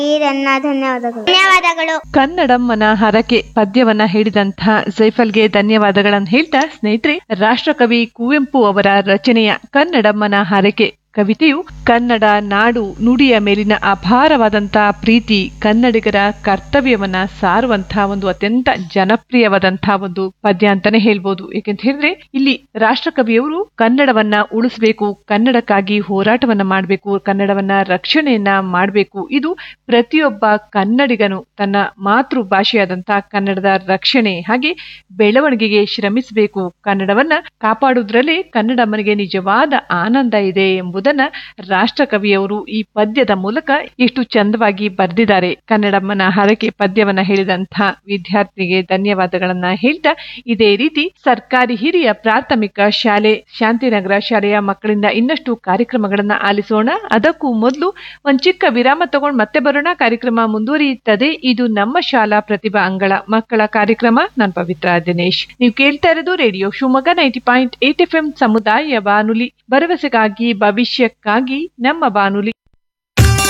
ನನ್ನ ಧನ್ಯವಾದಗಳು ಧನ್ಯವಾದಗಳು ಕನ್ನಡಮ್ಮನ ಹರಕೆ ಪದ್ಯವನ್ನ ಹೇಳಿದಂತಹ ಜೈಫಲ್ಗೆ ಧನ್ಯವಾದಗಳನ್ನು ಹೇಳ್ತಾ ಸ್ನೇಹಿತರೆ ರಾಷ್ಟ್ರಕವಿ ಕುವೆಂಪು ಅವರ ರಚನೆಯ ಕನ್ನಡಮ್ಮನ ಹರಕೆ ಕವಿತೆಯು ಕನ್ನಡ ನಾಡು ನುಡಿಯ ಮೇಲಿನ ಅಪಾರವಾದಂತಹ ಪ್ರೀತಿ ಕನ್ನಡಿಗರ ಕರ್ತವ್ಯವನ್ನ ಸಾರುವಂತಹ ಒಂದು ಅತ್ಯಂತ ಜನಪ್ರಿಯವಾದಂತಹ ಒಂದು ಪದ್ಯ ಅಂತಾನೆ ಹೇಳ್ಬೋದು ಏಕೆಂತ ಹೇಳಿದ್ರೆ ಇಲ್ಲಿ ರಾಷ್ಟ್ರಕವಿಯವರು ಕನ್ನಡವನ್ನ ಉಳಿಸಬೇಕು ಕನ್ನಡಕ್ಕಾಗಿ ಹೋರಾಟವನ್ನ ಮಾಡಬೇಕು ಕನ್ನಡವನ್ನ ರಕ್ಷಣೆಯನ್ನ ಮಾಡಬೇಕು ಇದು ಪ್ರತಿಯೊಬ್ಬ ಕನ್ನಡಿಗನು ತನ್ನ ಮಾತೃ ಭಾಷೆಯಾದಂತಹ ಕನ್ನಡದ ರಕ್ಷಣೆ ಹಾಗೆ ಬೆಳವಣಿಗೆಗೆ ಶ್ರಮಿಸಬೇಕು ಕನ್ನಡವನ್ನ ಕಾಪಾಡುವುದರಲ್ಲಿ ಕನ್ನಡಮ್ಮನಿಗೆ ನಿಜವಾದ ಆನಂದ ಇದೆ ಎಂಬುದನ್ನ ರಾಷ್ಟ್ರಕವಿಯವರು ಈ ಪದ್ಯದ ಮೂಲಕ ಎಷ್ಟು ಚಂದವಾಗಿ ಬರೆದಿದ್ದಾರೆ ಕನ್ನಡಮ್ಮನ ಹರಕೆ ಪದ್ಯವನ್ನ ಹೇಳಿದಂತಹ ವಿದ್ಯಾರ್ಥಿಗೆ ಧನ್ಯವಾದಗಳನ್ನ ಹೇಳ್ತಾ ಇದೇ ರೀತಿ ಸರ್ಕಾರಿ ಹಿರಿಯ ಪ್ರಾಥಮಿಕ ಶಾಲೆ ಶಾಂತಿನಗರ ಶಾಲೆಯ ಮಕ್ಕಳಿಂದ ಇನ್ನಷ್ಟು ಕಾರ್ಯಕ್ರಮಗಳನ್ನ ಆಲಿಸೋಣ ಅದಕ್ಕೂ ಮೊದಲು ಒಂದ್ ಚಿಕ್ಕ ವಿರಾಮ ತಗೊಂಡು ಮತ್ತೆ ಬರೋಣ ಕಾರ್ಯಕ್ರಮ ಮುಂದುವರಿಯುತ್ತದೆ ಇದು ನಮ್ಮ ಶಾಲಾ ಪ್ರತಿಭಾ ಅಂಗಳ ಮಕ್ಕಳ ಕಾರ್ಯಕ್ರಮ ನಾನ್ ಪವಿತ್ರ ದಿನೇಶ್ ನೀವು ಕೇಳ್ತಾ ಇರೋದು radio Shivamogga ninety point eight F M ಸಮುದಾಯ ಬಾನುಲಿ ಭರವಸೆಗಾಗಿ ಭವಿಷ್ಯಕ್ಕಾಗಿ ನಮ್ಮ ಬಾನುಲಿ